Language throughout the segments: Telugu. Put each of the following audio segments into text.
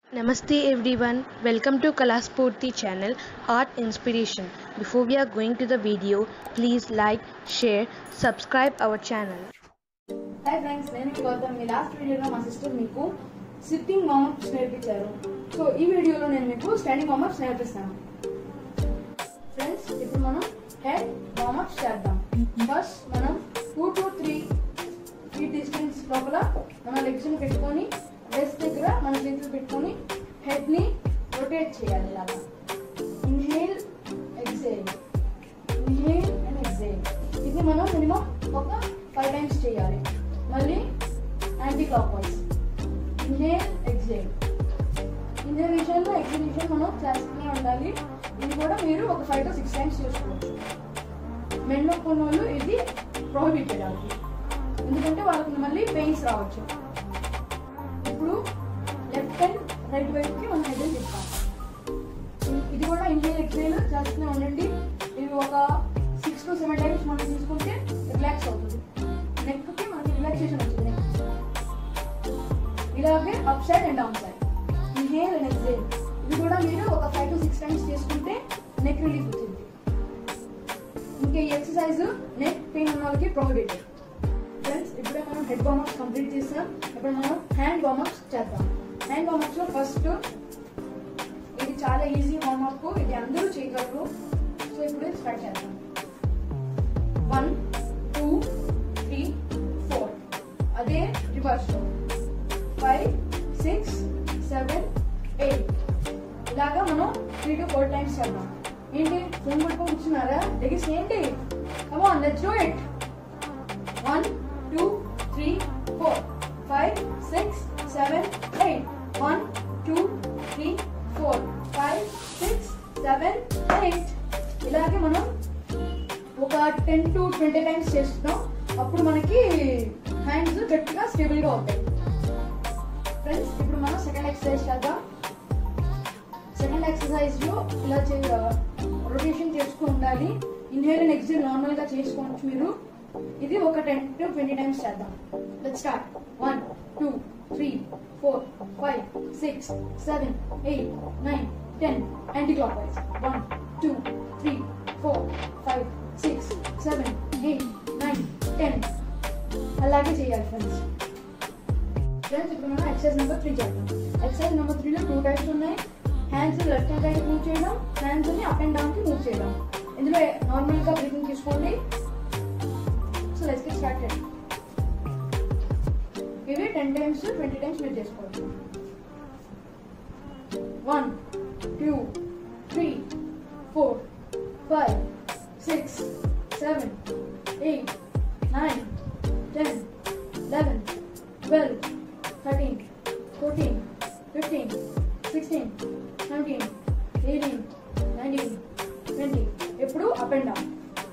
Namaste everyone, welcome to Kalaspurti channel Art Inspiration. Before we are going to the video, please like, share, subscribe our channel. Hi friends నేను మీ గౌతమ్ మీ లాస్ట్ వీడియోలో మా సిస్టర్ మీకు సిట్టింగ్ వామప్స్ నేర్పించారు సో ఈ వీడియోలో నేను మీకు స్టాండింగ్ వామప్స్ నేర్పిస్తాను ఫ్రెండ్స్ ఇప్పుడు మనం హెడ్ వామప్స్ చేద్దాం ఫస్ట్ మనం two to three feet distance లోపల మన లెగ్స్ ని పెట్టుకొని డెస్క్ దగ్గర మన చేతులు పెట్టుకొని హెడ్ ని రొటేట్ చేయాలి ఇలాగా inhale exhale inhale and exhale ఇది మనం మినిమం ఒక ఫైవ్ టైమ్స్ చేయాలి మళ్ళీ anticlockwise inhale exhale inhalation exhalation మనం చేస్తూనే ఉండాలి ఇది కూడా మీరు ఒక ఫైవ్ టు సిక్స్ టైమ్స్ చేసుకోవచ్చు మెన్ నొప్పున్న వాళ్ళు ఇది ప్రోహిబిటెడ్ వాళ్ళకి ఎందుకంటే వాళ్ళకి మళ్ళీ పెయిన్స్ రావచ్చు ఇప్పుడు లెఫ్ట్ అండ్ రైట్ వైపుకి మనం హెడ్ తిప్పాలి ఇది కూడా ఇన్హేల్ ఎక్సేల్ చేస్తూనే ఉండండి ఇవి ఒక సిక్స్ టు సెవెన్ టైమ్స్ మనం తీసుకుంటే రిలాక్స్ అవుతుంది నెక్ కి మనకి రిలాక్సేషన్ వస్తుంది neck. ఇలాగే up side and down side inhale and exhale ఇది కూడా మీరు ఒక ఫైవ్ టు సిక్స్ టైమ్స్ చేసుకుంటే నెక్ రిలీఫ్ వచ్చింది ఇంకా ఈ ఎక్సర్సైజ్ నెక్ పెయిన్ ఉన్న వాళ్ళకి ప్రొహిబిటెడ్ ఫ్రెండ్స్ ఇప్పుడే మనం హెడ్ వార్మప్స్ కంప్లీట్ చేసాం ఇప్పుడు మనం హ్యాండ్ వార్మప్స్ చేద్దాం హ్యాండ్ వార్మప్స్ లో ఫస్ట్ ఇది చాలా ఈజీ వార్మప్ ఇది అందరూ చేయగలరు సో ఇప్పుడు స్టార్ట్ చేద్దాం వన్ టూ త్రీ ఫోర్ అదే రివర్స్ లో ఫైవ్ సిక్స్ సెవెన్ ఎయిట్ ఇలాగా మనం త్రీ టు ఫోర్ టైమ్స్ చేద్దాం ఏంటి ఫోన్ పట్టుకొని కూర్చున్నారా లెగిస్ ఏంటి come on let's do it one two three four five six seven eight one two three four five six seven eight ఇలాగే మనం ఒక టెన్ టు ట్వంటీ టైమ్స్ చేస్తున్నాం అప్పుడు మనకి హ్యాండ్స్ గట్టిగా స్టేబుల్ గా అవుతాయి ఫ్రెండ్స్ ఇప్పుడు మనం సెకండ్ ఎక్సర్సైజ్ చేద్దాం సెకండ్ ఎక్సర్సైజ్ లో ఇలా రొటేషన్ చేస్తూ ఉండాలి ఇన్హేల్ అండ్ ఎక్సేల్ నార్మల్ గా చేసుకోవచ్చు మీరు ఇది ఒక టెన్ టు ట్వంటీ టైమ్స్ చేద్దాం let start one two three four five six seven eight nine ten anticlockwise one two three four five six seven eight nine ten అలాగే చేయాలి ఫ్రెండ్స్ ఫ్రెండ్స్ ఇప్పుడు మనం ఎక్సర్సైజ్ నెంబర్ త్రీ చేద్దాం ఎక్సర్సైజ్ నెంబర్ త్రీలో టూ టైప్స్ ఉన్నాయి hands left and right move చేయడం హ్యాండ్స్ ని అప్ అండ్ డౌన్ కి మూవ్ చేయడం ఇందులో నార్మల్ గా బ్రీతింగ్ తీసుకోండి సో లెట్స్ గెట్ స్టార్టెడ్ ఇవి టెన్ టైమ్స్ ట్వంటీ టైమ్స్ మీరు చేసుకోవచ్చు one two three four five six seven eight nine ten eleven twelve thirteen fourteen fifteen sixteen seventeen eighteen nineteen twenty ఎప్పుడు up and down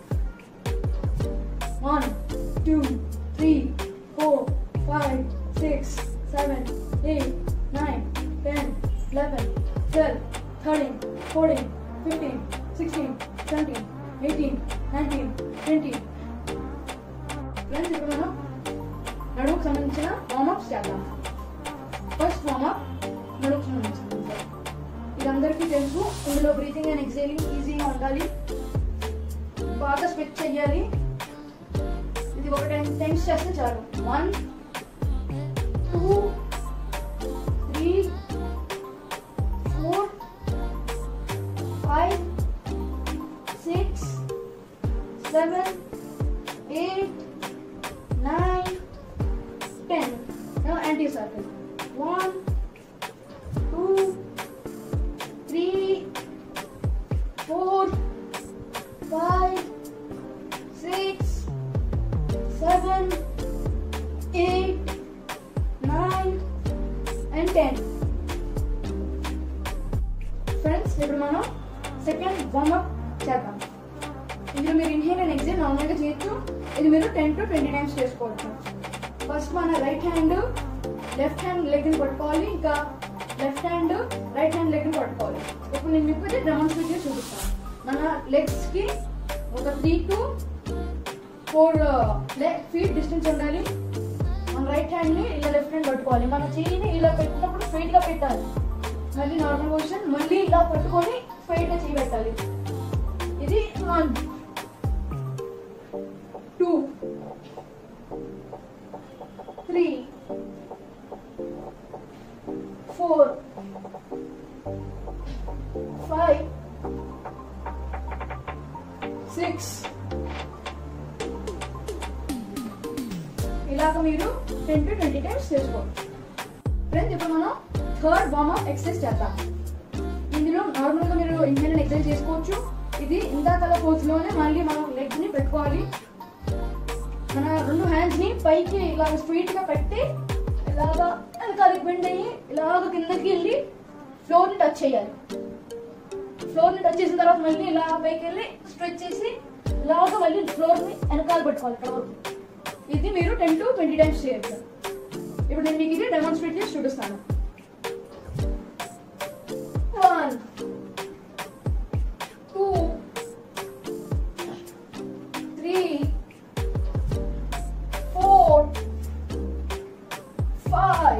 one two three four five six seven eight nine ten eleven twelve thirteen fourteen fifteen sixteen seventeen eighteen nineteen twenty friends ఇప్పుడు మనం నడుముకు సంబంధించిన వార్మప్స్ చేద్దాం ఫస్ట్ వార్మప్ నడుముకు సంబంధించింది ఇది అందరికీ తెలుసు ఇందులో బ్రీతింగ్ అండ్ ఎక్సేలింగ్ ఈజీగా ఉండాలి బాగా స్వెచ్ చెయ్యాలి ఇది ఒక టెన్ టైమ్స్ చేస్తే చాలు one two three four five six seven eight nine, ten. Now anti-circle. One, two, three, four, five, six, seven, eight, nine, and ten. Friends ఇప్పుడు మనం సెకండ్ వార్మప్ చేద్దాం ఇందులో మీరు ఇన్హేల్ అండ్ ఎక్సేల్ నార్మల్ గా చేయొచ్చు ఇది మీరు టెన్ టు ట్వంటీ టైమ్స్ చేసుకోవచ్చు ఫస్ట్ మన right hand left hand leg ని పట్టుకోవాలి ఇంకా left hand right hand leg ని పట్టుకోవాలి ఇప్పుడు నేను మీకు ఇది డెమాన్స్ట్రేట్ చేసి చూపిస్తాను మన లెగ్స్ కి ఒక three to four feet distance ఉండాలి మన రైట్ హ్యాండ్ ని ఇలా లెఫ్ట్ హ్యాండ్ పట్టుకోవాలి మన చెయ్యిని ఇలా పెట్టినప్పుడు స్ట్రైట్ గా పెట్టాలి మళ్ళీ నార్మల్ పొజిషన్ మళ్ళీ ఇలా పట్టుకొని స్ట్రైట్ గా చేయబెట్టాలి ఇది one two three four five six ఇలాగ మీరు టెన్ టు ట్వంటీ టైమ్స్ చేసుకోవచ్చు ఫ్రెండ్స్ ఇప్పుడు మనం థర్డ్ వార్మ్ అప్ ఎక్సర్సైజ్ చేద్దాం ఇందులో నార్మల్ గా మీరు ఇండియన్ ఎక్సర్సైజ్ చేసుకోవచ్చు ఇది ఇందాకల పోజ్ లోనే మళ్ళీ మనం లెగ్స్ ని పెట్టుకోవాలి మన రెండు హ్యాండ్స్ ని పైకి ఇలాగ స్ట్రైట్ గా పెట్టి ఇలాగా వెనకాలకి బెండ్ అయ్యి ఇలాగ కిందకి వెళ్ళి ఫ్లోర్ ని టచ్ చేయాలి ఫ్లోర్ ని టచ్ చేసిన తర్వాత మళ్ళీ ఇలా పైకి వెళ్ళి స్ట్రెచ్ చేసి ఇలాగ మళ్ళీ ఫ్లోర్ ని వెనకాల పెట్టుకోవాలి ఇక్కడ వరకు ఇది మీరు టెన్ టు ట్వంటీ టైమ్స్ చేయొచ్చు ఇప్పుడు నేను మీకు ఇది డెమాన్స్ట్రేట్ చేసి చూపిస్తాను one two three four five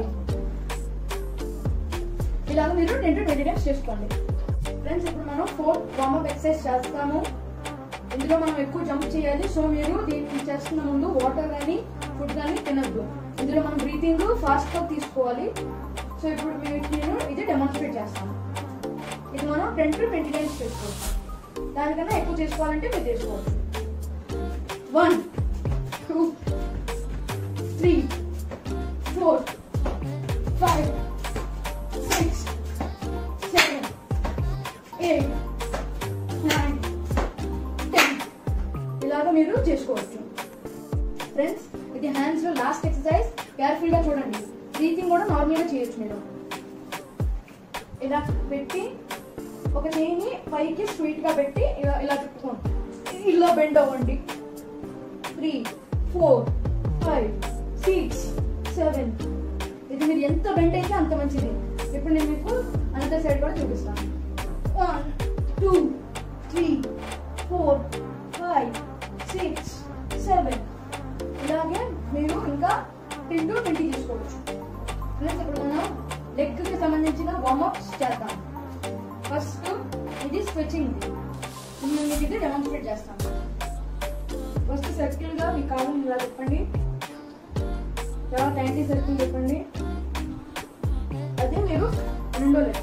ఇలాగ మీరు టెన్ టు ట్వంటీ టైమ్స్ చేసుకోండి ఫ్రెండ్స్ ఇప్పుడు మనం ఫోర్త్ వార్మప్ ఎక్సర్సైజ్ చేస్తాము ఇందులో మనం ఎక్కువ జంప్ చేయాలి సో మీరు దీన్ని చేస్తున్న ముందు వాటర్ కానీ ఫుడ్ కానీ తినద్దు ఇందులో మనం బ్రీతింగ్ ఫాస్ట్ గా తీసుకోవాలి సో ఇప్పుడు మీకు నేను ఇది డెమాన్స్ట్రేట్ చేస్తాను ఇది మనం టెన్ టు ట్వంటీ టైమ్స్ చేసుకోవచ్చు దానికన్నా ఎక్కువ చేసుకోవాలంటే మీరు చేసుకోవచ్చు one two three four five six seven eight nine ten ఇలాగ మీరు చేసుకోవచ్చు ఫ్రెండ్స్ ఇది హ్యాండ్స్ లో లాస్ట్ ఎక్సర్సైజ్ కేర్ఫుల్ గా చూడండి బ్రీతింగ్ కూడా నార్మల్ గా చేయొచ్చు మీరు ఇలా పెట్టి ఒక చేయిని పైకి స్ట్రైట్ గా పెట్టి ఇలా ఇలా తిప్పుకోండి ఇలా బెండ్ అవ్వండి three four five six seven ఇది మీరు ఎంత బెండ్ అయితే అంత మంచిది ఇప్పుడు నేను మీకు అనదర్ సైడ్ కూడా చూపిస్తాను one two three four five six seven ఇలాగే మీరు ఇంకా టెన్ టు ట్వంటీ తీసుకోవచ్చు ఫ్రెండ్స్ ఇప్పుడు మనం లెగ్ కి సంబంధించిన వార్మప్స్ చేద్దాం ఫస్ట్ ఇది స్ట్రెచింగ్ నేను మీకు ఇది డెమాన్స్ట్రేట్ చేస్తాను ఫస్ట్ సర్కిల్ గా మీ కాళ్ళని ఇలా చెప్పండి తర్వాత యాంటీ సర్కిల్ చెప్పండి అదే మీరు రెండో లెగ్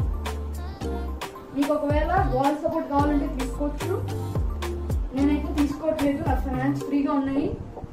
మీకు ఒకవేళ వాల్ సపోర్ట్ కావాలంటే తీసుకోవచ్చు నేనైతే తీసుకోవట్లేదు అసలు హ్యాండ్స్ ఫ్రీగా ఉన్నాయి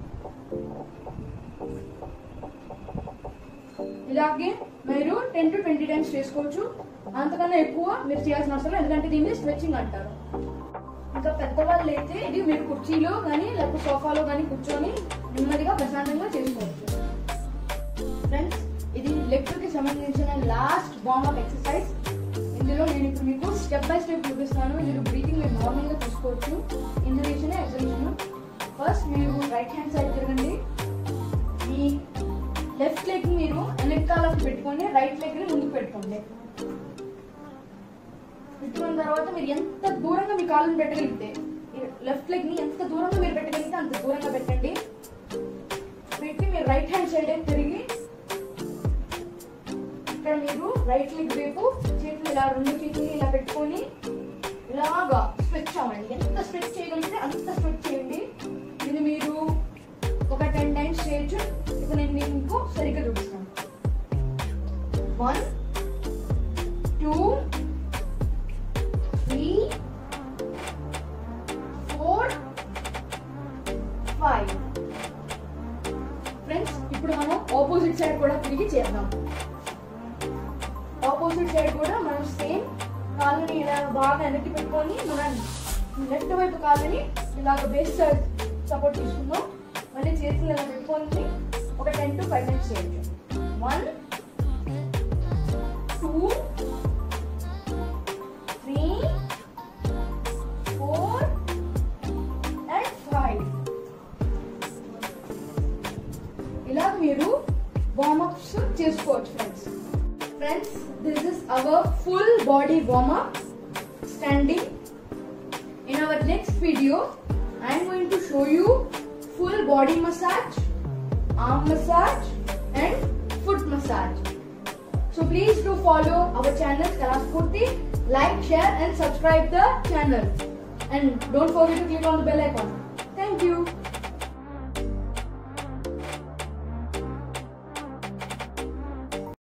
ఇలాగే మీరు టెన్ టు ట్వంటీ టైమ్స్ చేసుకోవచ్చు అంతకన్నా ఎక్కువ మీరు చేయాల్సిన అవసరం లేదు, ఎందుకంటే దీన్ని స్ట్రెచింగ్ అంటారు ఇంకా పెద్దవాళ్ళు అయితే ఇది మీరు కుర్చీలో కానీ లేకపోతే సోఫాలో కానీ కూర్చొని నెమ్మదిగా ప్రశాంతంగా చేసుకోవచ్చు ఫ్రెండ్స్ ఇది లెగ్ కి సంబంధించిన లాస్ట్ వార్మ్ అప్ ఎక్సర్సైజ్ ఇందులో నేను ఇప్పుడు మీకు స్టెప్ బై స్టెప్ చూపిస్తాను ఇందులో బ్రీతింగ్ మీరు నార్మల్ గా తీసుకోవచ్చు ఇన్హలేషన్ ఎక్సలేషన్ ఫస్ట్ మీరు రైట్ హ్యాండ్ సైడ్ తిరగండి మీ లెఫ్ట్ లెగ్ మీరు వెనకాలకు పెట్టుకొని రైట్ లెగ్ ని ముందుకు పెట్టుకోండి పెట్టుకున్న తర్వాత మీరు ఎంత దూరంగా మీ కాళ్ళని పెట్టగలిగితే లెఫ్ట్ లెగ్ ని ఎంత దూరంగా మీరు పెట్టగలిగితే అంత దూరంగా పెట్టండి పెట్టి మీరు రైట్ హ్యాండ్ సైడ్ తిరిగి ఇక్కడ మీరు రైట్ లెగ్ వైపు చేతులు ఇలా రెండు చేతులు ఇలా పెట్టుకొని ఇలాగా స్ట్రెచ్ అవ్వండి ఎంత స్ట్రెచ్ చేయగలిగితే అంత స్ట్రెచ్ చేయండి ఇది మీరు ఒక టెన్ టైమ్స్ చేయొచ్చు ఇప్పుడు నేను మీకు సరిగ్గా చూపిస్తాను one two three four five friends ఇప్పుడు మనం ఆపోజిట్ సైడ్ కూడా తిరిగి చేద్దాం ఆపోజిట్ సైడ్ కూడా మనం సేమ్ కాళ్ళని ఇలా బాగా వెనక్కి పెట్టుకొని మన లెఫ్ట్ వైపు కాళ్ళని ఇలాగ బేస్ సైడ్ సపోర్ట్ తీసుకుందాం మళ్ళీ చేతులు ఇలా పెట్టుకొని ఒక టెన్ టు ఫైవ్ మినిట్స్ చేయొచ్చు one two three four and five ఇలా మీరు వార్మప్స్ చేసుకోవచ్చు friends friends this is our full body warmup standing in our next video i am going to show you full body massage arm massage and foot massage So please do follow our channel Kalaspurti, like, share and subscribe the channel. And don't forget to click on the bell icon. Thank you.